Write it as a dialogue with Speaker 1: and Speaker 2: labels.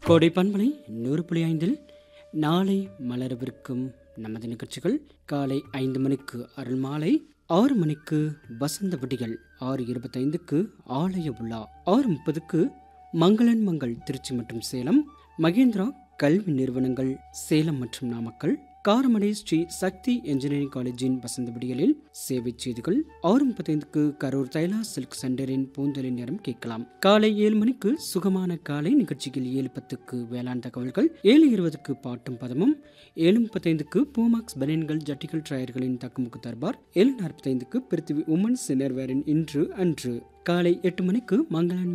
Speaker 1: கோடை பண்பலை நூறு புள்ளி ஐந்தில் நாளை மலரவிருக்கும் நமது நிகழ்ச்சிகள் காலை ஐந்து மணிக்கு அருள் மாலை ஆறு மணிக்கு வசந்த விடிகள் ஆறு இருபத்தைந்துக்கு ஆலய விழா ஆறு முப்பதுக்கு மங்களன் மங்கள் திருச்சி மற்றும் சேலம் மகேந்திரா கல்வி நிறுவனங்கள் சேலம் மற்றும் நாமக்கல் காரமடை ஸ்ரீ சக்தி என்ஜினியரிங் காலேஜின் வசந்த விடியலில் சேவை செய்திகள் ஆறு முப்பத்தைந்துக்கு கரூர் தைலா சில்க் சென்டரின் பூந்தொழில் நேரம் கேட்கலாம் காலை ஏழு மணிக்கு சுகமான காலை நிகழ்ச்சியில் ஏழு பத்துக்கு வேளாண் தகவல்கள் ஏழு இருபதுக்கு பாட்டும் பதமும் ஏழு முப்பத்தைந்துக்கு பூமாக்ஸ் பனியன்கள் ஜட்டிகள் டயர்களின் தக்குமுக்கு தர்பார் ஏழு நாற்பத்தைந்துக்கு பிருத்திவி உமன் சினர்வேரின் இன்று அன்று காலை எட்டு மணிக்கு மங்களன்